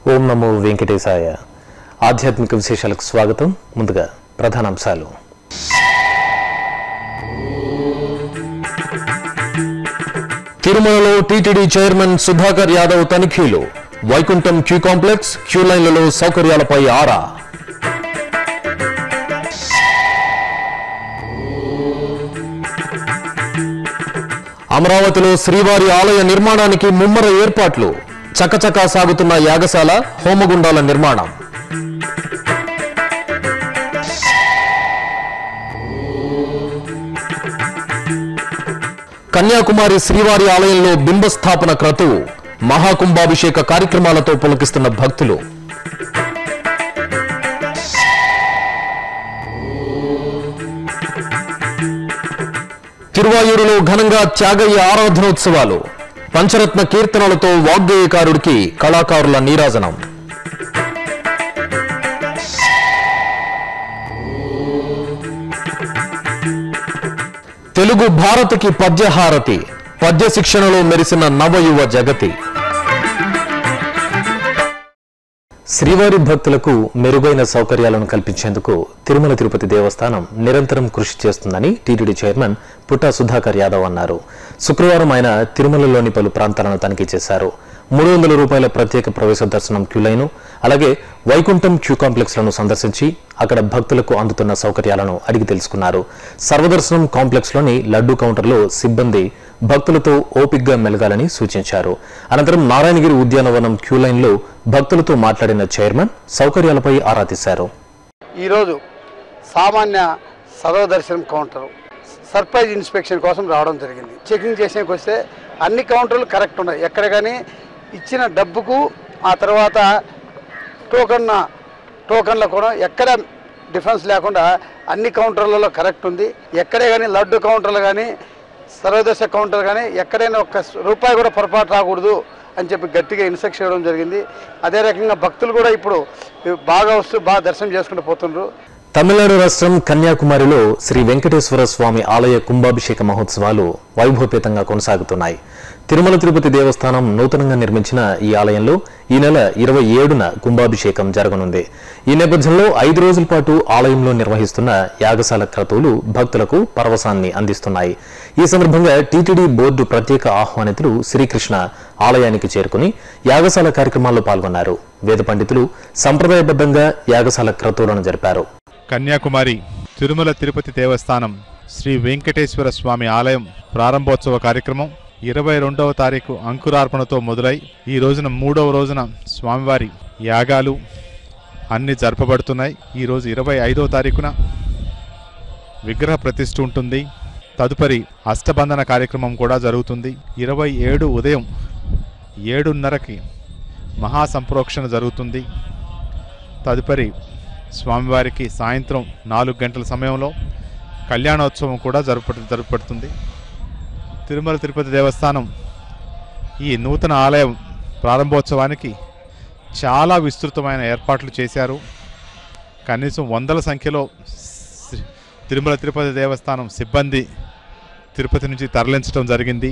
ఓం నమో వెంకటేశాయ ఆధ్యాత్మిక విశేషాలకు స్వాగతం ముందుగా ప్రధానాంశాలు తిరుమలలో టీటీడీ చైర్మన్ సుధాకర్ యాదవ్ తనిఖీలు వైకుంఠం క్యూ కాంప్లెక్స్ క్యూ లైన్లలో సౌకర్యాలపై ఆరా అమరావతిలో శ్రీవారి ఆలయ నిర్మాణానికి ముమ్మర ఏర్పాట్లు చకచకా సాగుతున్న యాగశాల హోమగుండాల నిర్మాణం కన్యాకుమారి శ్రీవారి ఆలయంలో బింబస్థాపన క్రతువు మహాకుంభాభిషేక కార్యక్రమాలతో పులకిస్తున్న భక్తులు తిరువాయూరులో ఘనంగా త్యాగయ్య ఆరాధనోత్సవాలు పంచరత్న కీర్తనలతో వాగ్గేయకారుడికి కళాకారుల నీరాజనం తెలుగు భారతికి పద్యహారతి పద్య శిక్షణలో మెరిసిన నవయువ జగతి శ్రీవారి భక్తులకు మెరుగైన సౌకర్యాలను కల్పించేందుకు తిరుమల తిరుపతి దేవస్థానం నిరంతరం కృషి చేస్తుందని టీటీడీ చైర్మన్ పుట్టా సుధాకర్ యాదవ్ అన్నారు శుక్రవారం ఆయన తిరుమలలోని పలు ప్రాంతాలను తనిఖీ చేశారు మూడు వందల రూపాయల ప్రత్యేక ప్రవేశ దర్శనం క్యూ లైను అలాగే వైకుంఠం క్యూ కాంప్లెక్స్లను సందర్శించి అక్కడ భక్తులకు అందుతున్న సౌకర్యాలను అడిగి తెలుసుకున్నారు సర్వదర్శనం కాంప్లెక్స్లోని లడ్డూ కౌంటర్లో సిబ్బంది భక్తులతో ఓపిగ్గా మెలగాలని సూచించారు అనంతరం నారాయణగిరి ఉద్యానవనం క్యూ లైన్లో భక్తులతో మాట్లాడిన చైర్మన్ సౌకర్యాలపై ఆరా తీశారు ఈరోజు సామాన్య సర్వదర్శనం కౌంటర్ సర్ప్రైజ్ ఇన్స్పెక్షన్ కోసం రావడం జరిగింది చెకింగ్ చేసేకి వస్తే అన్ని కౌంటర్లు కరెక్ట్ ఉన్నాయి ఎక్కడ కానీ ఇచ్చిన డబ్బుకు ఆ తర్వాత టోకన్ టోకన్ల కూడా ఎక్కడ డిఫరెన్స్ లేకుండా అన్ని కౌంటర్లలో కరెక్ట్ ఉంది ఎక్కడే కానీ లడ్డు కౌంటర్లు కానీ సర్వదర్శ కౌంటర్ కానీ ఎక్కడైనా ఒక్క రూపాయి కూడా పొరపాటు రాకూడదు అని చెప్పి గట్టిగా ఇన్స్ట్రక్షన్ ఇవ్వడం జరిగింది అదే రకంగా భక్తులు కూడా ఇప్పుడు బాగా వస్తూ బాగా దర్శనం చేసుకుంటూ పోతుండ్రు తమిళనాడు రాష్ట్రం కన్యాకుమారిలో శ్రీ వెంకటేశ్వర స్వామి ఆలయ కుంభాభిషేక మహోత్సవాలు వైభవపేతంగా కొనసాగుతున్నాయి తిరుమల తిరుపతి దేవస్థానం నూతనంగా నిర్మించిన ఈ ఆలయంలో ఈ నెల ఇరవై ఏడున కుంభాభిషేకం జరగనుంది ఈ నేపథ్యంలో ఐదు రోజుల పాటు ఆలయంలో నిర్వహిస్తున్న యాగశాల క్రతువులు భక్తులకు పరవశాన్ని అందిస్తున్నాయి ఈ సందర్భంగా టీటీడీ బోర్డు ప్రత్యేక ఆహ్వానితులు శ్రీకృష్ణ ఆలయానికి చేరుకుని యాగశాల కార్యక్రమాల్లో పాల్గొన్నారు వేద పండితులు సంప్రదాయబద్ధంగా యాగశాల క్రతువులను జరిపారు కన్యాకుమారి తిరుమల తిరుపతి దేవస్థానం శ్రీ వెంకటేశ్వర స్వామి ఆలయం ప్రారంభోత్సవ కార్యక్రమం ఇరవై రెండవ తారీఖు అంకురార్పణతో మొదలై ఈ రోజున మూడవ రోజున స్వామివారి యాగాలు అన్ని జరపబడుతున్నాయి ఈరోజు ఇరవై ఐదవ తారీఖున విగ్రహ ప్రతిష్ఠ ఉంటుంది తదుపరి అష్టబంధన కార్యక్రమం కూడా జరుగుతుంది ఇరవై ఏడు ఉదయం ఏడున్నరకి మహాసంప్రోక్షణ జరుగుతుంది తదుపరి స్వామివారికి సాయంత్రం నాలుగు గంటల సమయంలో కళ్యాణోత్సవం కూడా జరుపు జరుపబడుతుంది తిరుమల తిరుపతి దేవస్థానం ఈ నూతన ఆలయం ప్రారంభోత్సవానికి చాలా విస్తృతమైన ఏర్పాట్లు చేశారు కనీసం వందల సంఖ్యలో సి- తిరుమల తిరుపతి దేవస్థానం సిబ్బంది తిరుపతి నుంచి తరలించడం జరిగింది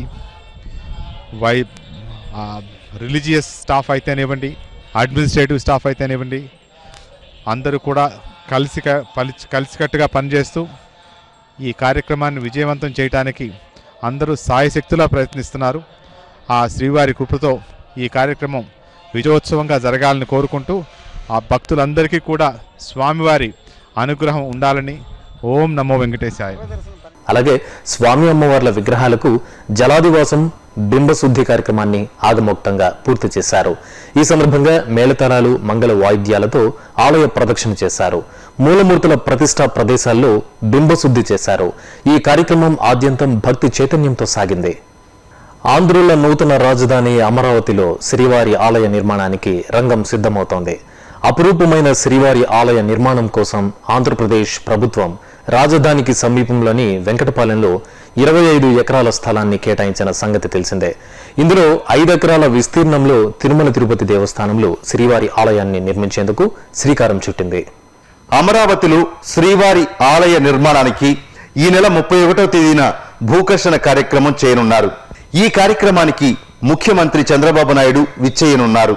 వై రిలీజియస్ స్టాఫ్ అయితేనివ్వండి అడ్మినిస్ట్రేటివ్ స్టాఫ్ అయితేనివ్వండి అందరూ కూడా కలిసి కలిసికట్టుగా పనిచేస్తూ ఈ కార్యక్రమాన్ని విజయవంతం చేయడానికి అందరూ సాయశక్తులా ప్రయత్నిస్తున్నారు ఆ శ్రీవారి కృపతో ఈ కార్యక్రమం విజయోత్సవంగా జరగాలని కోరుకుంటూ ఆ భక్తులందరికీ కూడా స్వామివారి అనుగ్రహం ఉండాలని ఓం నమో వెంకటేశాయ అలాగే స్వామి అమ్మవార్ల విగ్రహాలకు జలాదివాసం బింబశుద్ధి కార్యక్రమాన్ని ఆగమోక్తంగా పూర్తి చేశారు ఈ సందర్భంగా మేళతాళాలు మంగళ వాయిద్యాలతో ఆలయ ప్రదక్షిణ చేశారు మూలమూర్తుల ప్రతిష్టా ప్రదేశాల్లో బింబశుద్ధి చేశారు ఈ కార్యక్రమం ఆద్యంతం భక్తి చైతన్యంతో సాగింది ఆంధ్రుల నూతన రాజధాని అమరావతిలో శ్రీవారి ఆలయ నిర్మాణానికి రంగం సిద్ధమవుతోంది అపురూపమైన శ్రీవారి ఆలయ నిర్మాణం కోసం ఆంధ్రప్రదేశ్ ప్రభుత్వం రాజధానికి సమీపంలోని వెంకటపాలెంలో ఇరవై ఐదు ఎకరాల స్థలాన్ని కేటాయించిన సంగతి తెలిసిందే ఇందులో ఐదు ఎకరాల విస్తీర్ణంలో తిరుమల తిరుపతి దేవస్థానంలో శ్రీవారి ఆలయాన్ని నిర్మించేందుకు శ్రీకారం చుట్టింది అమరావతిలో శ్రీవారి ఆలయ నిర్మాణానికి ఈ నెల ముప్పై ఒకటవ తేదీన భూకర్షణ కార్యక్రమం చేయనున్నారు ఈ కార్యక్రమానికి ముఖ్యమంత్రి చంద్రబాబు నాయుడు విచ్చేయనున్నారు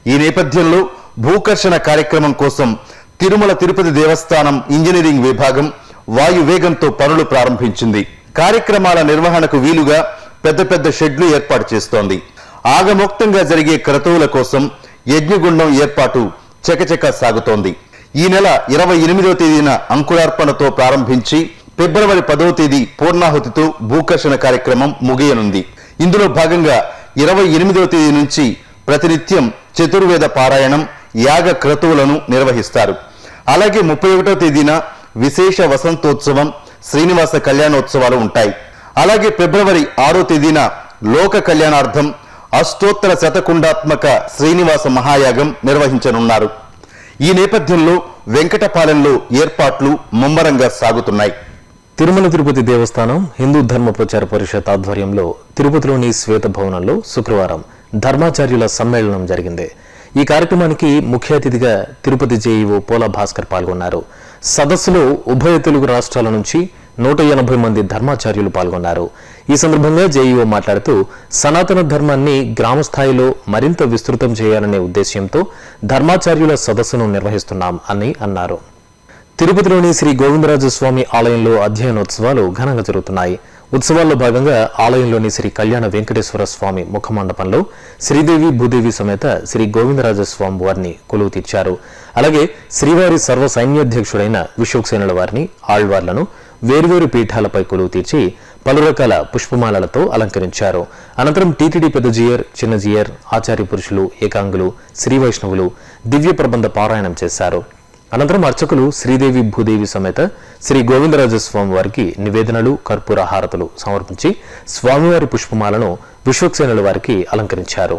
ఈ నేపథ్యంలో భూకర్షణ కార్యక్రమం కోసం తిరుమల తిరుపతి దేవస్థానం ఇంజనీరింగ్ విభాగం వాయు వేగంతో పనులు ప్రారంభించింది కార్యక్రమాల నిర్వహణకు వీలుగా పెద్ద పెద్ద షెడ్లు ఏర్పాటు చేస్తోంది ఆగమోక్తంగా జరిగే క్రతువుల కోసం యజ్ఞగుండం ఏర్పాటు చకచక సాగుతోంది ఈ నెల ఇరవై ఎనిమిదవ తేదీన అంకురార్పణతో ప్రారంభించి ఫిబ్రవరి పదవ తేదీ పూర్ణాహుతితో భూకర్షణ కార్యక్రమం ముగియనుంది ఇందులో భాగంగా ఇరవై ఎనిమిదవ తేదీ నుంచి ప్రతినిత్యం చతుర్వేద పారాయణం యాగ క్రతువులను నిర్వహిస్తారు అలాగే ముప్పై ఒకటో తేదీన విశేష వసంతోత్సవం శ్రీనివాస కళ్యాణోత్సవాలు ఉంటాయి అలాగే ఫిబ్రవరి ఆరో తేదీన లోక కళ్యాణార్థం అష్టోత్తర శతకుండాత్మక శ్రీనివాస మహాయాగం నిర్వహించనున్నారు ఈ నేపథ్యంలో వెంకటపాలెంలో ఏర్పాట్లు ముమ్మరంగా సాగుతున్నాయి తిరుమల తిరుపతి దేవస్థానం హిందూ ధర్మ ప్రచార పరిషత్ ఆధ్వర్యంలో తిరుపతిలోని శ్వేత భవనంలో శుక్రవారం ధర్మాచార్యుల సమ్మేళనం జరిగింది ఈ కార్యక్రమానికి ముఖ్య అతిథిగా తిరుపతి జేఈఓ పోలా భాస్కర్ పాల్గొన్నారు సదస్సులో ఉభయ తెలుగు రాష్ట్రాల నుంచి నూట ఎనభై మంది ధర్మాచార్యులు పాల్గొన్నారు ఈ సందర్భంగా జేఈఓ మాట్లాడుతూ సనాతన ధర్మాన్ని గ్రామ స్థాయిలో మరింత విస్తృతం చేయాలనే ఉద్దేశ్యంతో ధర్మాచార్యుల సదస్సును నిర్వహిస్తున్నాం అని అన్నారు తిరుపతిలోని శ్రీ గోవిందరాజు స్వామి ఆలయంలో అధ్యయనోత్సవాలు ఘనంగా జరుగుతున్నాయి ఉత్సవాల్లో భాగంగా ఆలయంలోని శ్రీ కళ్యాణ వెంకటేశ్వర స్వామి ముఖమండపంలో శ్రీదేవి భూదేవి సమేత శ్రీ గోవిందరాజ స్వామి వారిని కొలువు తీర్చారు అలాగే శ్రీవారి సర్వ సైన్యాధ్యక్షుడైన విశ్వక్సేనుల వారిని ఆళ్వార్లను వేర్వేరు పీఠాలపై కొలువు తీర్చి పలు రకాల పుష్పమాలలతో అలంకరించారు అనంతరం టీటీడీ పెద్ద జియర్ చిన్న జియర్ ఆచార్య పురుషులు ఏకాంగులు శ్రీ వైష్ణవులు దివ్య ప్రబంధ పారాయణం చేశారు అనంతరం అర్చకులు శ్రీదేవి భూదేవి సమేత శ్రీ గోవిందరాజ స్వామి వారికి నివేదనలు కర్పూర హారతులు సమర్పించి స్వామివారి పుష్పమాలను విశ్వక్సేనుల వారికి అలంకరించారు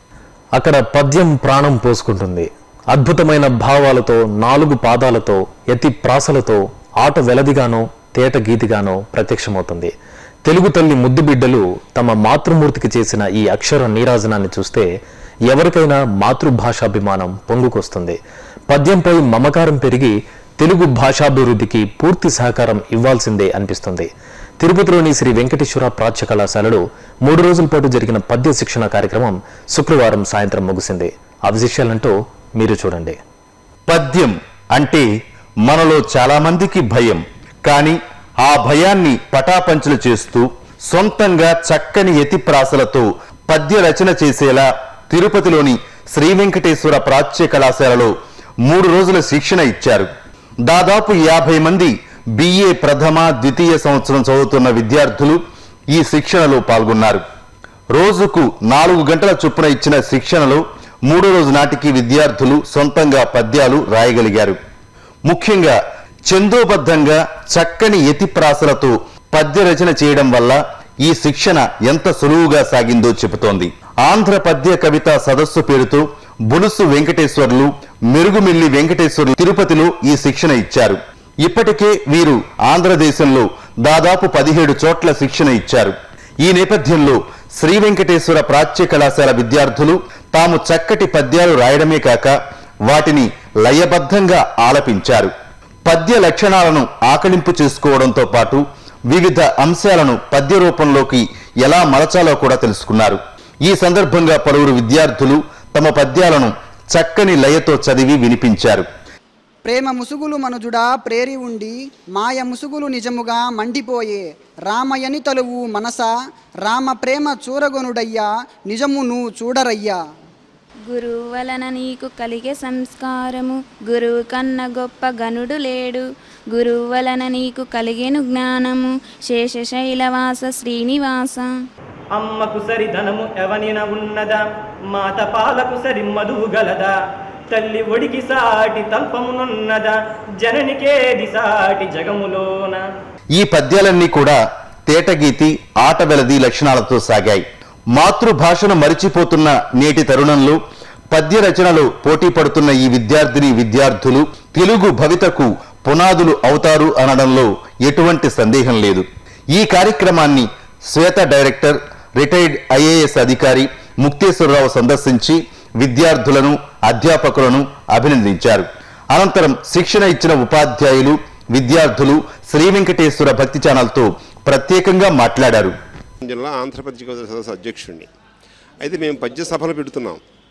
అక్కడ పద్యం ప్రాణం పోసుకుంటుంది అద్భుతమైన భావాలతో నాలుగు పాదాలతో ఎత్తి ప్రాసలతో ఆట వెలదిగానో తేట గీతిగానో ప్రత్యక్షమవుతుంది తెలుగు తల్లి ముద్దు బిడ్డలు తమ మాతృమూర్తికి చేసిన ఈ అక్షర నీరాజనాన్ని చూస్తే ఎవరికైనా మాతృభాషాభిమానం పొంగుకొస్తుంది పద్యంపై మమకారం పెరిగి తెలుగు భాషాభివృద్ధికి పూర్తి సహకారం ఇవ్వాల్సిందే అనిపిస్తుంది తిరుపతిలోని శ్రీ వెంకటేశ్వర ప్రాచ్య కళాశాలలో మూడు రోజుల పాటు జరిగిన పద్య శిక్షణ కార్యక్రమం శుక్రవారం సాయంత్రం ముగిసింది ఆ విశేషాలంటూ మీరు చూడండి పద్యం అంటే మనలో చాలా మందికి భయం కానీ ఆ భయాన్ని పటాపంచలు చేస్తూ సొంతంగా చక్కని యతిప్రాసలతో పద్య రచన చేసేలా తిరుపతిలోని శ్రీ వెంకటేశ్వర ప్రాచ్య కళాశాలలో మూడు రోజుల శిక్షణ ఇచ్చారు దాదాపు యాభై మంది బిఏ ప్రథమ ద్వితీయ సంవత్సరం చదువుతున్న విద్యార్థులు ఈ శిక్షణలో పాల్గొన్నారు రోజుకు నాలుగు గంటల చొప్పున ఇచ్చిన శిక్షణలో మూడో రోజు నాటికి విద్యార్థులు సొంతంగా పద్యాలు రాయగలిగారు ముఖ్యంగా చందోబద్ధంగా చక్కని యతిప్రాసలతో పద్య రచన చేయడం వల్ల ఈ శిక్షణ ఎంత సులువుగా సాగిందో చెబుతోంది ఆంధ్ర పద్య కవిత సదస్సు పేరుతో బులుసు వెంకటేశ్వర్లు మెరుగుమిల్లి వెంకటేశ్వర్లు తిరుపతిలో ఈ శిక్షణ ఇచ్చారు ఇప్పటికే వీరు ఆంధ్రదేశంలో దాదాపు పదిహేడు చోట్ల శిక్షణ ఇచ్చారు ఈ నేపథ్యంలో శ్రీ వెంకటేశ్వర ప్రాచ్య కళాశాల విద్యార్థులు తాము చక్కటి పద్యాలు రాయడమే కాక వాటిని లయబద్ధంగా ఆలపించారు పద్య లక్షణాలను ఆకలింపు చేసుకోవడంతో పాటు వివిధ అంశాలను పద్య రూపంలోకి ఎలా మలచాలో కూడా తెలుసుకున్నారు ఈ సందర్భంగా పలువురు విద్యార్థులు తమ పద్యాలను చక్కని లయతో చదివి వినిపించారు ప్రేమ ముసుగులు మనుజుడా ప్రేరి ఉండి మాయ ముసుగులు నిజముగా మండిపోయే రామయని తలువు మనస రామ ప్రేమ చూరగొనుడయ్యా నిజము నువ్వు చూడరయ్యా గురువు వలన నీకు కలిగే సంస్కారము గురువు కన్న గొప్ప గనుడు లేడు గురువు వలన నీకు కలిగేను జ్ఞానము శేషశైలవాస శ్రీనివాస అమ్మకు సరి ధనము ఎవనిన ఉన్నదా మాత పాలకు సరి మధువు గలదా తల్లి ఒడికి సాటి తల్పమునున్నదా జననికేది సాటి జగములోన ఈ పద్యాలన్నీ కూడా తేటగీతి ఆట వెలది లక్షణాలతో సాగాయి మాతృభాషను మరిచిపోతున్న నేటి తరుణంలో పద్య రచనలో పోటీ పడుతున్న ఈ విద్యార్థిని విద్యార్థులు తెలుగు భవితకు పునాదులు అవుతారు అనడంలో ఎటువంటి సందేహం లేదు ఈ కార్యక్రమాన్ని శ్వేత డైరెక్టర్ రిటైర్డ్ ఐఏఎస్ అధికారి ముక్తేశ్వరరావు సందర్శించి విద్యార్థులను అధ్యాపకులను అభినందించారు అనంతరం శిక్షణ ఇచ్చిన ఉపాధ్యాయులు విద్యార్థులు శ్రీ వెంకటేశ్వర భక్తి ఛానల్తో ప్రత్యేకంగా మాట్లాడారు జిల్లా ఆంధ్రప్రదేశ్ కవితా సదస్సు అధ్యక్షుడిని అయితే మేము పద్య సభలు పెడుతున్నాం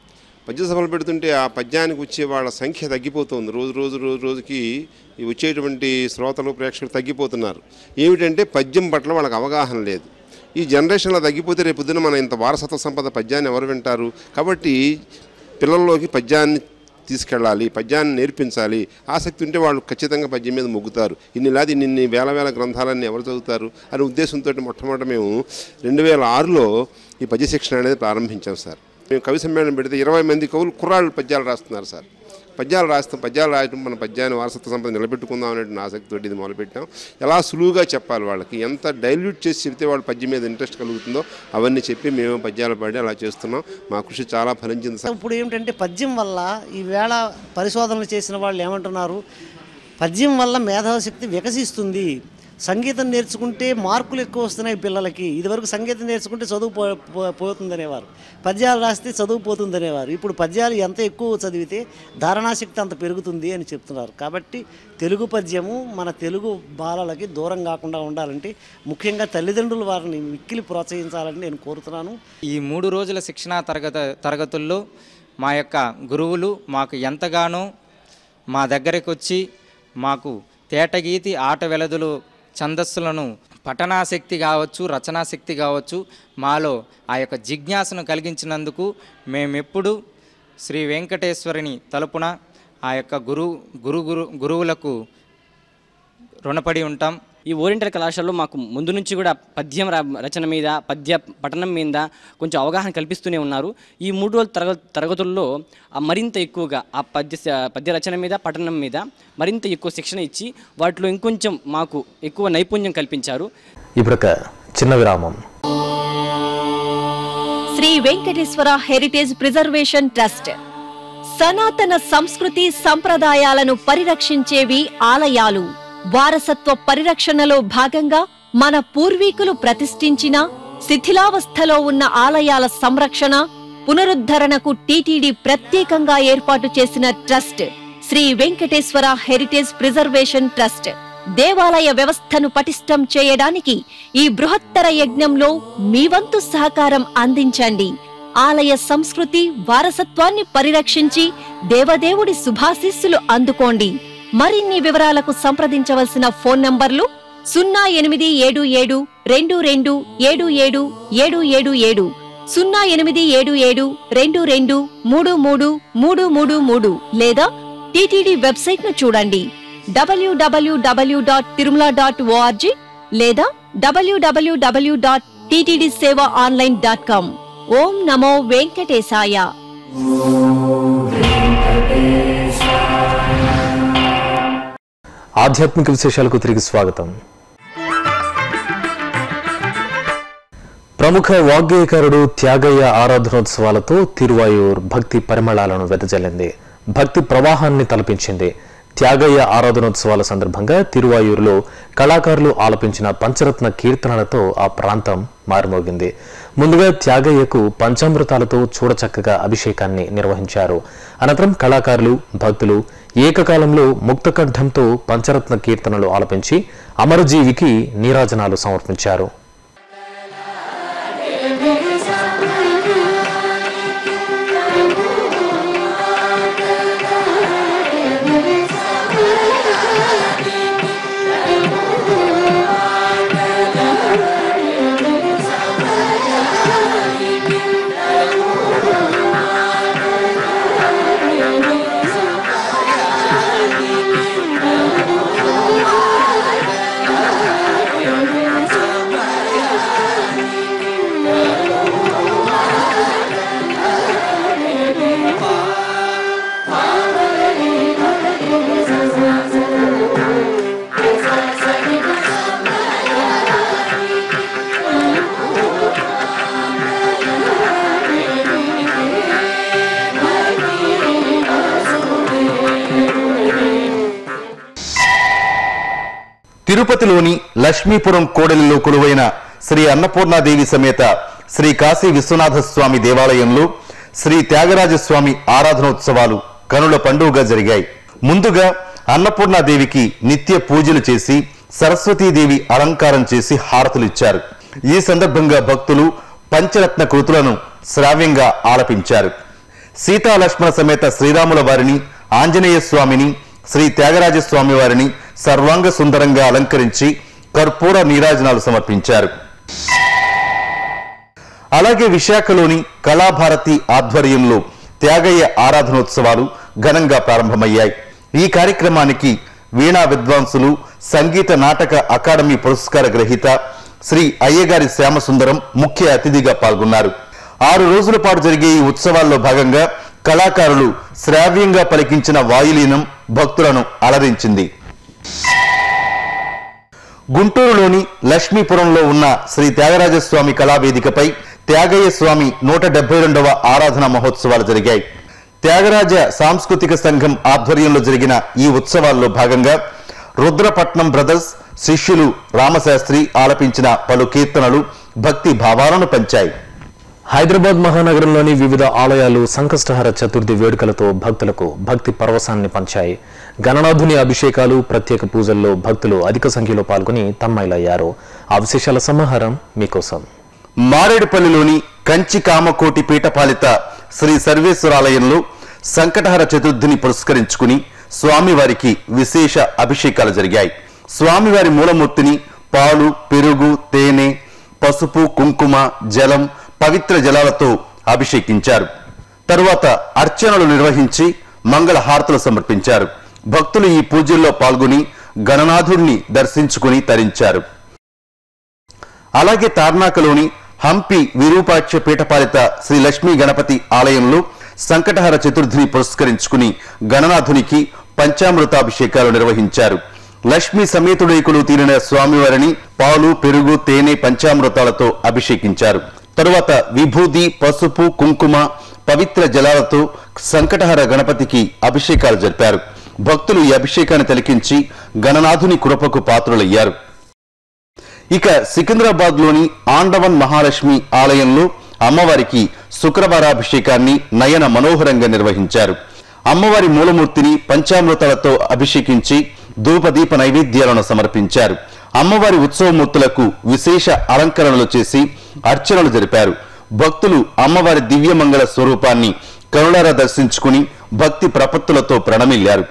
పద్య సభలు పెడుతుంటే ఆ పద్యానికి వచ్చే వాళ్ళ సంఖ్య తగ్గిపోతుంది రోజు రోజు రోజు రోజుకి ఈ వచ్చేటువంటి శ్రోతలు ప్రేక్షకులు తగ్గిపోతున్నారు ఏమిటంటే పద్యం పట్ల వాళ్ళకి అవగాహన లేదు ఈ జనరేషన్లో తగ్గిపోతే రేపు పొద్దున మన ఇంత వారసత్వ సంపద పద్యాన్ని ఎవరు వింటారు కాబట్టి పిల్లల్లోకి పద్యాన్ని తీసుకెళ్ళాలి పద్యాన్ని నేర్పించాలి ఆసక్తి ఉంటే వాళ్ళు ఖచ్చితంగా పద్యం మీద మొగ్గుతారు ఇన్ని లాది ఇన్ని వేల వేల గ్రంథాలన్నీ ఎవరు చదువుతారు అనే ఉద్దేశంతో మొట్టమొదట మేము రెండు వేల ఆరులో ఈ పద్య శిక్షణ అనేది ప్రారంభించాం సార్ మేము కవి సమ్మేళనం పెడితే ఇరవై మంది కవులు కుర్రాళ్ళు పద్యాలు రాస్తున్నారు సార్ పద్యాలు రాస్తాం పద్యాలు రాయటం మన పద్యాన్ని వారసత్వ సంపద నిలబెట్టుకుందాం అనేటువంటి ఆసక్తితో ఇది మొదలుపెట్టాం ఎలా సులువుగా చెప్పాలి వాళ్ళకి ఎంత డైల్యూట్ చేసి చెప్తే వాళ్ళ పద్యం మీద ఇంట్రెస్ట్ కలుగుతుందో అవన్నీ చెప్పి మేము పద్యాలు పాడి అలా చేస్తున్నాం మా కృషి చాలా ఫలించింది సార్ ఇప్పుడు ఏమిటంటే పద్యం వల్ల ఈవేళ పరిశోధనలు చేసిన వాళ్ళు ఏమంటున్నారు పద్యం వల్ల మేధాశక్తి వికసిస్తుంది సంగీతం నేర్చుకుంటే మార్కులు ఎక్కువ వస్తున్నాయి పిల్లలకి ఇదివరకు సంగీతం నేర్చుకుంటే చదువు పో పో- పోతుందనేవారు పద్యాలు రాస్తే చదువు పోతుందనేవారు ఇప్పుడు పద్యాలు ఎంత ఎక్కువ చదివితే ధారణాశక్తి అంత పెరుగుతుంది అని చెప్తున్నారు కాబట్టి తెలుగు పద్యము మన తెలుగు బాలలకి దూరం కాకుండా ఉండాలంటే ముఖ్యంగా తల్లిదండ్రులు వారిని మిక్కిలి ప్రోత్సహించాలని నేను కోరుతున్నాను ఈ మూడు రోజుల శిక్షణా తరగత తరగతుల్లో మా యొక్క గురువులు మాకు ఎంతగానో మా దగ్గరికి వచ్చి మాకు తేటగీతి ఆట వెలదులు ఛందస్సులను పఠనాశక్తి కావచ్చు రచనాశక్తి కావచ్చు మాలో ఆ యొక్క జిజ్ఞాసను కలిగించినందుకు మేమెప్పుడు శ్రీ వెంకటేశ్వరుని తలుపున ఆ యొక్క గురు గురు గురు గురువులకు రుణపడి ఉంటాం ఈ ఓరియంటల్ కళాశాలలో మాకు ముందు నుంచి కూడా పద్యం ర- రచన మీద పద్య పఠనం మీద కొంచెం అవగాహన కల్పిస్తూనే ఉన్నారు ఈ మూడు రోజుల తరగ తరగతుల్లో ఆ మరింత ఎక్కువగా ఆ పద్య స- పద్య రచన మీద పఠనం మీద మరింత ఎక్కువ శిక్షణ ఇచ్చి వాటిలో ఇంకొంచెం మాకు ఎక్కువ నైపుణ్యం కల్పించారు ఇప్పుడొక చిన్న విరామం Sri Venkateswara heritage preservation trust సనాతన సంస్కృతి సంప్రదాయాలను పరిరక్షించేవి ఆలయాలు వారసత్వ పరిరక్షణలో భాగంగా మన పూర్వీకులు ప్రతిష్ఠించిన శిథిలావస్థలో ఉన్న ఆలయాల సంరక్షణ పునరుద్ధరణకు టీటీడీ ప్రత్యేకంగా ఏర్పాటు చేసిన trust Sri Venkateswara heritage preservation trust దేవాలయ వ్యవస్థను పటిష్టం చేయడానికి ఈ బృహత్తర యజ్ఞంలో మీ వంతు సహకారం అందించండి ఆలయ సంస్కృతి వారసత్వాన్ని పరిరక్షించి దేవదేవుడి శుభాశీస్సులు అందుకోండి మరిన్ని వివరాలకు సంప్రదించవలసిన ఫోన్ నంబర్లు సున్నా ఎనిమిది ఏడు ఏడు రెండు రెండు ఏడు ఏడు ఏడు ఏడు ఏడు సున్నా ఎనిమిది ఏడు ఏడు రెండు రెండు మూడు మూడు మూడు మూడు మూడు లేదా టీటీడీ వెబ్సైట్ ను చూడండి W W W dot Tirumala dot O R G లేదా W W W dot TTD Seva online dot com ఓం నమో వెంకటేశాయ ఆధ్యాత్మిక విశేషాలకు తిరిగి స్వాగతం ప్రముఖ వాగ్గేయకారుడు త్యాగయ్య ఆరాధనోత్సవాలతో తిరువాయూర్ భక్తి పరిమళాలను వెదజల్లింది భక్తి ప్రవాహాన్ని తలపించింది త్యాగయ్య ఆరాధనోత్సవాల సందర్భంగా తిరువాయూరులో కళాకారులు ఆలపించిన పంచరత్న కీర్తనలతో ఆ ప్రాంతం మారుమోగింది ముందుగా త్యాగయ్యకు పంచామృతాలతో చూడచక్కగా అభిషేకాన్ని నిర్వహించారు అనంతరం కళాకారులు భక్తులు ఏకకాలంలో ముక్తకంఠంతో పంచరత్న కీర్తనలు ఆలపించి అమరజీవికి నీరాజనాలు సమర్పించారు తిరుపతిలోని లక్ష్మీపురం కోడలిలో కొలువైన శ్రీ అన్నపూర్ణాదేవి సమేత శ్రీ కాశీ విశ్వనాథ స్వామి దేవాలయంలో శ్రీ త్యాగరాజస్వామి ఆరాధనోత్సవాలు కనుల పండుగగా జరిగాయి ముందుగా అన్నపూర్ణాదేవికి నిత్య పూజలు చేసి సరస్వతీదేవి అలంకారం చేసి హారతులు ఇచ్చారు ఈ సందర్భంగా భక్తులు పంచరత్న కృతులను శ్రావ్యంగా ఆలపించారు సీతా లక్ష్మణ సమేత శ్రీరాముల వారిని ఆంజనేయ స్వామిని శ్రీ త్యాగరాజ స్వామి వారిని సర్వాంగ సుందరంగా అలంకరించి కర్పూర నీరాజనాలు సమర్పించారు అలాగే విశాఖలోని కళాభారతి ఆధ్వర్యంలో త్యాగయ్య ఆరాధనోత్సవాలు ఘనంగా ప్రారంభమయ్యాయి ఈ కార్యక్రమానికి వీణా విద్వాంసులు సంగీత నాటక అకాడమీ పురస్కార గ్రహీత శ్రీ అయ్యగారి శ్యామసుందరం ముఖ్య అతిథిగా పాల్గొన్నారు ఆరు రోజుల పాటు జరిగే ఈ ఉత్సవాల్లో భాగంగా కళాకారులు శ్రావ్యంగా పలికించిన వాయులీనం భక్తులను అలరించింది గుంటూరులోని లక్ష్మీపురంలో ఉన్న శ్రీ త్యాగరాజస్వామి కళావేదికపై త్యాగయ్య స్వామి నూట డెబ్బై రెండవ ఆరాధన మహోత్సవాలు జరిగాయి త్యాగరాజ సాంస్కృతిక సంఘం ఆధ్వర్యంలో జరిగిన ఈ ఉత్సవాల్లో భాగంగా రుద్రపట్నం బ్రదర్స్ శిష్యులు రామశాస్త్రి ఆలపించిన పలు కీర్తనలు భక్తి భావాలను పంచాయి హైదరాబాద్ మహానగరంలోని వివిధ ఆలయాలు సంకష్టహర చతుర్థి వేడుకలతో భక్తులకు భక్తి పరవశాన్ని పంచాయి గణనాథుని అభిషేకాలు ప్రత్యేక పూజల్లో భక్తులు అధిక సంఖ్యలో పాల్గొని తన్మయులయ్యారు ఆ విశేషాల సమాహారం మీకోసం మారేడుపల్లిలోని కంచి కామకోటి పీఠపాలిత శ్రీ సర్వేశ్వరాలయంలో సంకటహర చతుర్థిని పురస్కరించుకుని స్వామివారికి విశేష అభిషేకాలు జరిగాయి స్వామివారి మూలమూర్తిని పాలు పెరుగు తేనె పసుపు కుంకుమ జలం పవిత్ర జలాలతో అభిషేకించారు తరువాత అర్చనలు నిర్వహించి మంగళ హారతులు సమర్పించారు భక్తులు ఈ పూజల్లో పాల్గొని గణనాథుణ్ణి దర్శించుకుని తరించారు అలాగే తార్నాకలోని హంపి విరూపాక్ష పీఠపాలిత శ్రీ లక్ష్మీ గణపతి ఆలయంలో సంకటహర చతుర్థిని పురస్కరించుకుని గణనాథునికి పంచామృతాభిషేకాలు నిర్వహించారు లక్ష్మీ సమేతుడైకులు తీరిన స్వామివారిని పాలు పెరుగు తేనె పంచామృతాలతో అభిషేకించారు తరువాత విభూది పసుపు కుంకుమ పవిత్ర జలాలతో సంకటహర గణపతికి అభిషేకాలు జరిపారు భక్తులు ఈ అభిషేకాన్ని తిలకించి గణనాథుని కృపకు పాత్రులయ్యారు ఇక సికింద్రాబాద్ లోని ఆండవన్ మహాలక్ష్మి ఆలయంలో అమ్మవారికి శుక్రవారాభిషేకాన్ని నయన మనోహరంగా నిర్వహించారు అమ్మవారి మూలమూర్తిని పంచామృతాలతో అభిషేకించి ధూపదీప నైవేద్యాలను సమర్పించారు అమ్మవారి ఉత్సవమూర్తులకు విశేష అలంకరణలు చేసి అర్చనలు జరిపారు భక్తులు అమ్మవారి దివ్యమంగళ స్వరూపాన్ని కరుణారా దర్శించుకుని భక్తి ప్రపత్తులతో ప్రణమిల్లారు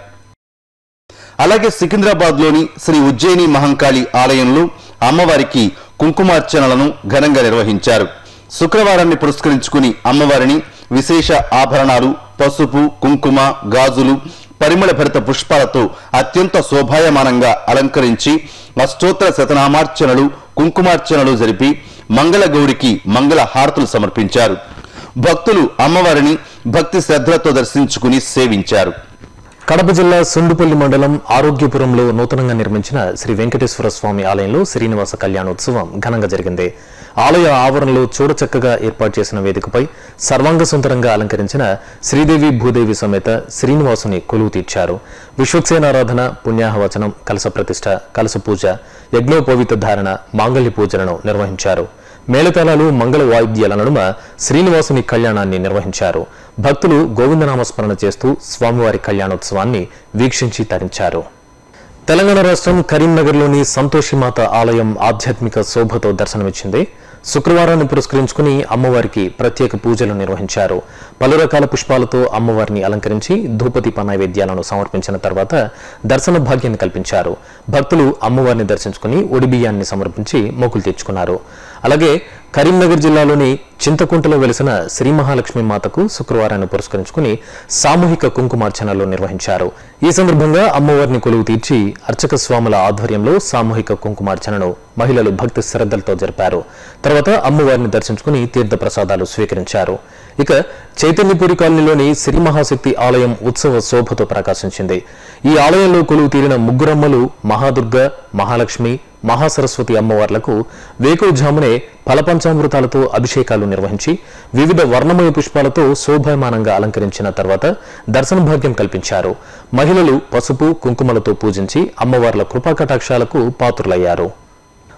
అలాగే సికింద్రాబాద్ లోని శ్రీ ఉజ్జయిని మహంకాళి ఆలయంలో అమ్మవారికి కుంకుమార్చనలను ఘనంగా నిర్వహించారు శుక్రవారాన్ని పురస్కరించుకుని అమ్మవారిని విశేష ఆభరణాలు పసుపు కుంకుమ గాజులు పరిమళ భరిత పుష్పాలతో అత్యంత శోభాయమానంగా అలంకరించి అష్టోత్తర శతనామార్చనలు కుంకుమార్చనలు జరిపి మంగళగౌరికి మంగళ హారతులు సమర్పించారు భక్తులు అమ్మవారిని భక్తి శ్రద్ధలతో దర్శించుకుని సేవించారు కడప జిల్లా సుండుపల్లి మండలం ఆరోగ్యపురంలో నూతనంగా నిర్మించిన శ్రీ వెంకటేశ్వర స్వామి ఆలయంలో శ్రీనివాస కళ్యాణోత్సవం ఘనంగా జరిగింది ఆలయ ఆవరణలో చూడచక్కగా ఏర్పాటు చేసిన వేదికపై సర్వాంగ సుందరంగా అలంకరించిన శ్రీదేవి భూదేవి సమేత శ్రీనివాసుని కొలువు తీర్చారు విశ్వక్సేనారాధన పుణ్యాహవచనం కలస ప్రతిష్ట కలస పూజ యజ్ఞోపవిత ధారణ మాంగళ్య పూజలను నిర్వహించారు మేళతాళాలు మంగళ వాయిద్యాల నడుమ శ్రీనివాసుని కళ్యాణాన్ని నిర్వహించారు భక్తులు గోవిందనామస్మరణ చేస్తూ స్వామివారి కళ్యాణోత్సవాన్ని వీక్షించి తరించారు తెలంగాణ రాష్ట్రం కరీంనగర్లోని సంతోషిమాత ఆలయం ఆధ్యాత్మిక శోభతో దర్శనమిచ్చింది శుక్రవారాన్ని పురస్కరించుకుని అమ్మవారికి ప్రత్యేక పూజలు నిర్వహించారు పలు రకాల పుష్పాలతో అమ్మవారిని అలంకరించి ధూపదీప నైవేద్యాలను సమర్పించిన తర్వాత దర్శన భాగ్యాన్ని కల్పించారు భక్తులు అమ్మవారిని దర్శించుకుని ఒడిబియ్యాన్ని సమర్పించి మొక్కులు తెచ్చుకున్నారు అలాగే కరీంనగర్ జిల్లాలోని చింతకుంటలో వెలిసిన శ్రీ మహాలక్ష్మి మాతకు శుక్రవారాన్ని పురస్కరించుకుని సామూహిక కుంకుమార్చనలు నిర్వహించారు ఈ సందర్భంగా అమ్మవారిని కొలువు తీర్చి అర్చక స్వాముల ఆధ్వర్యంలో సామూహిక కుంకుమార్చనను మహిళలు భక్తి శ్రద్ధలతో జరిపారు తర్వాత అమ్మవారిని దర్శించుకుని తీర్థ ప్రసాదాలు స్వీకరించారు ఇక చైతన్యపురి కాలనీలోని శ్రీ మహాశక్తి ఆలయం ఉత్సవ శోభతో ప్రకాశించింది ఈ ఆలయంలో కొలువు తీరిన ముగ్గురమ్మలు మహాదుర్గ మహాలక్ష్మి మహాసరస్వతి అమ్మవార్లకు వేకువజామునే ఫలపంచామృతాలతో అభిషేకాలు నిర్వహించి వివిధ వర్ణమయ పుష్పాలతో శోభాయమానంగా అలంకరించిన తర్వాత దర్శన భాగ్యం కల్పించారు మహిళలు పసుపు కుంకుమలతో పూజించి అమ్మవార్ల కృపాకటాక్షాలకు పాత్రులయ్యారు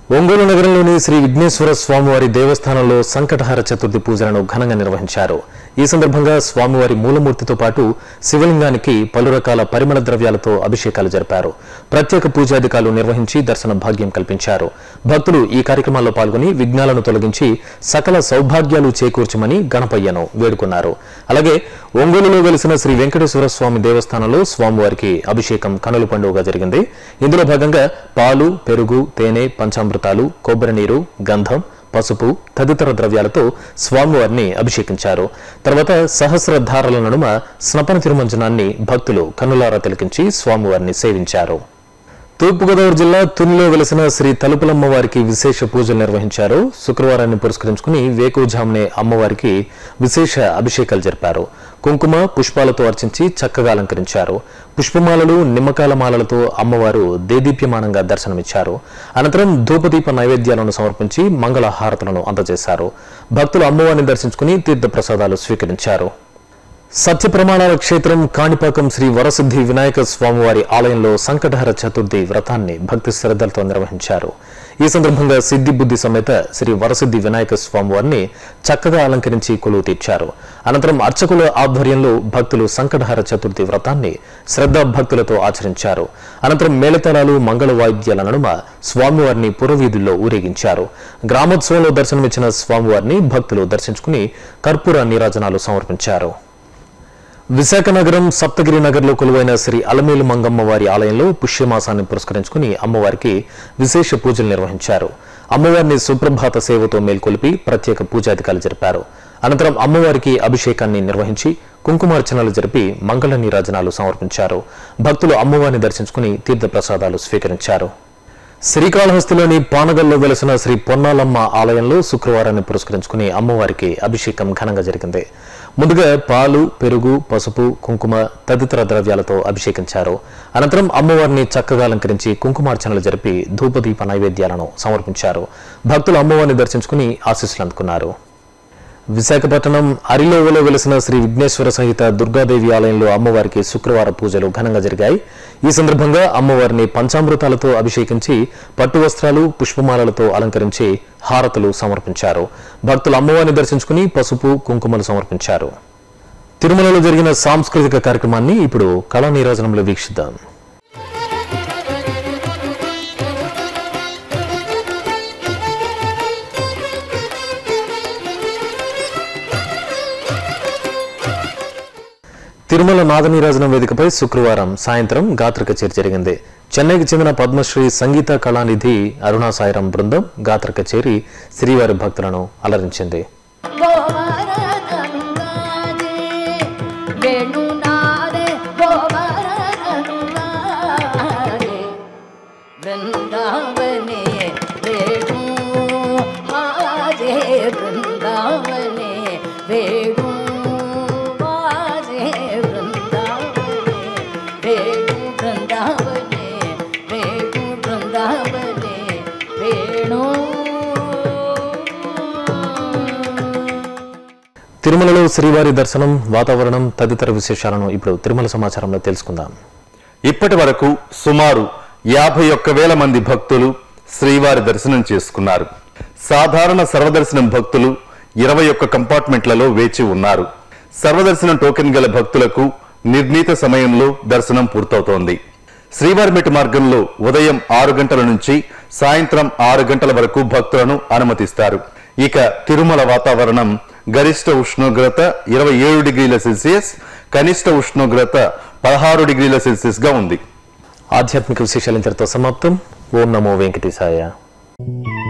ఒంగోలు నగరంలోని శ్రీ విఘ్నేశ్వర స్వామివారి దేవస్థానంలో సంకటహార చతుర్థి పూజలను ఘనంగా నిర్వహించారు ఈ సందర్భంగా స్వామివారి మూలమూర్తితో పాటు శివలింగానికి పలు రకాల పరిమళ ద్రవ్యాలతో అభిషేకాలు జరిపారు ప్రత్యేక పూజాధికారులు నిర్వహించి దర్శన భాగ్యం కల్పించారు భక్తులు ఈ కార్యక్రమాల్లో పాల్గొని విఘ్నాలను తొలగించి సకల సౌభాగ్యాలు చేకూర్చమని గణపయ్యను వేడుకున్నారు అలాగే ఒంగోలులో వెలిసిన శ్రీ వెంకటేశ్వర స్వామి దేవస్థానంలో స్వామివారికి అభిషేకం కనుల పండుగగా జరిగింది ఇందులో భాగంగా పాలు పెరుగు తేనె పంచామృతాలు కొబ్బరి నీరు గంధం పసుపు తదితర ద్రవ్యాలతో స్వామివారిని అభిషేకించారు తర్వాత సహస్రధారల నడుమ స్నపన తిరుమంజనాన్ని భక్తులు కన్నులారా తిలకించి స్వామివారిని సేవించారు తూర్పుగోదావరి జిల్లా తునిలో వెలిసిన శ్రీ తలుపులమ్మ వారికి విశేష పూజలు నిర్వహించారు శుక్రవారాన్ని పురస్కరించుకుని వేకుజామునే అమ్మవారికి విశేష అభిషేకాలు జరిపారు కుంకుమ పుష్పాలతో అర్చించి చక్కగా అలంకరించారు పుష్పమాలలు నిమ్మకాయల మాలలతో అమ్మవారు దేదీప్యమానంగా దర్శనమిచ్చారు అనంతరం ధూపదీప నైవేద్యాలను సమర్పించి మంగళ హారతులను అందజేశారు భక్తులు అమ్మవారిని దర్శించుకుని తీర్థప్రసాదాలు స్వీకరించారు సత్య ప్రమాణాల క్షేత్రం కాణిపాకం శ్రీ వరసిద్ధి వినాయక స్వామివారి ఆలయంలో సంకటహర చతుర్థి వ్రతాన్ని భక్తి శ్రద్ధలతో నిర్వహించారు ఈ సందర్భంగా సిద్ధి బుద్ధి సమేత శ్రీ వరసిద్ధి వినాయక స్వామివారిని చక్కగా అలంకరించి కొలువు తీర్చారు అనంతరం అర్చకుల ఆధ్వర్యంలో భక్తులు సంకటహర చతుర్థి వ్రతాన్ని శ్రద్ధా భక్తులతో ఆచరించారు అనంతరం మేళతాళాలు మంగళ వాయిద్యాల నడుమ స్వామివారిని పురవీధుల్లో ఊరేగించారు గ్రామోత్సవంలో దర్శనమిచ్చిన స్వామివారిని భక్తులు దర్శించుకుని కర్పూర నీరాజనాలు సమర్పించారు విశాఖ నగరం సప్తగిరి నగర్లో కొలువైన శ్రీ అలమేలు మంగమ్మ వారి ఆలయంలో పుష్యమాసాన్ని పురస్కరించుకుని అమ్మవారికి విశేష పూజలు నిర్వహించారు అమ్మవారిని సుప్రభాత సేవతో మేల్కొలిపి ప్రత్యేక పూజాధికారులు జరిపారు అనంతరం అమ్మవారికి అభిషేకాన్ని నిర్వహించి కుంకుమార్చనలు జరిపి మంగళ నీరాజనాలు సమర్పించారు భక్తులు అమ్మవారిని దర్శించుకుని తీర్థప్రసాదాలు స్వీకరించారు శ్రీకాళహస్తిలోని పానగల్లో వెలసిన శ్రీ పొన్నాలమ్మ ఆలయంలో శుక్రవారాన్ని పురస్కరించుకుని అమ్మవారికి అభిషేకం ఘనంగా జరిగింది ముందుగా పాలు పెరుగు పసుపు కుంకుమ తదితర ద్రవ్యాలతో అభిషేకించారు అనంతరం అమ్మవారిని చక్కగా అలంకరించి కుంకుమార్చనలు జరిపి ధూపదీప నైవేద్యాలను సమర్పించారు భక్తులు అమ్మవారిని దర్శించుకుని ఆశీస్సులు అందుకున్నారు విశాఖపట్నం అరిలోవలో వెలిసిన శ్రీ విఘ్నేశ్వర సహిత దుర్గాదేవి ఆలయంలో అమ్మవారికి శుక్రవార పూజలు ఘనంగా జరిగాయి ఈ సందర్భంగా అమ్మవారిని పంచామృతాలతో అభిషేకించి పట్టు వస్త్రాలు పుష్పమాలలతో అలంకరించి హారతులు సమర్పించారు భక్తులు అమ్మవారిని దర్శించుకుని పసుపు కుంకుమలు సమర్పించారు తిరుమలలో జరిగిన సాంస్కృతిక కార్యక్రమాన్ని ఇప్పుడు కళా నీరాజనంలో వీక్షిద్దాం తిరుమల నాదనీరాజనం వేదికపై శుక్రవారం సాయంత్రం గాత్ర కచేరి జరిగింది చెన్నైకి చెందిన పద్మశ్రీ సంగీత కళానిధి అరుణా సాయిరాం బృందం గాత్ర కచేరి శ్రీవారి భక్తులను అలరించింది వేణునాదే గోవరనునాదే బృందావనే వేణు మాజే బృందావనే వేణు మాజే బృందావనే వేణు బృందావనే వేణు బృందావనే వేణు తిరుమలలో శ్రీవారి దర్శనం వాతావరణం తదితర విశేషాలను ఇప్పుడు తిరుమల సమాచారంలో తెలుసుకుందాం ఇప్పటి వరకు సుమారు యాభై ఒక్క వేల మంది భక్తులు శ్రీవారి దర్శనం చేసుకున్నారు సాధారణ సర్వదర్శనం భక్తులు ఇరవై ఒక్క కంపార్ట్మెంట్లలో వేచి ఉన్నారు సర్వదర్శనం టోకెన్ గల భక్తులకు నిర్ణీత సమయంలో దర్శనం పూర్తవుతోంది శ్రీవారిమెట్టు మార్గంలో ఉదయం ఆరు గంటల నుంచి సాయంత్రం ఆరు గంటల వరకు భక్తులను అనుమతిస్తారు ఇక తిరుమల వాతావరణం గరిష్ట ఉష్ణోగ్రత ఇరవై ఏడు డిగ్రీల సెల్సియస్ కనిష్ట ఉష్ణోగ్రత పదహారు డిగ్రీల సెల్సియస్ గా ఉంది ఆధ్యాత్మిక విశేషాలు ఇంతటితో సమాప్తం ఓం నమో వెంకటేశాయ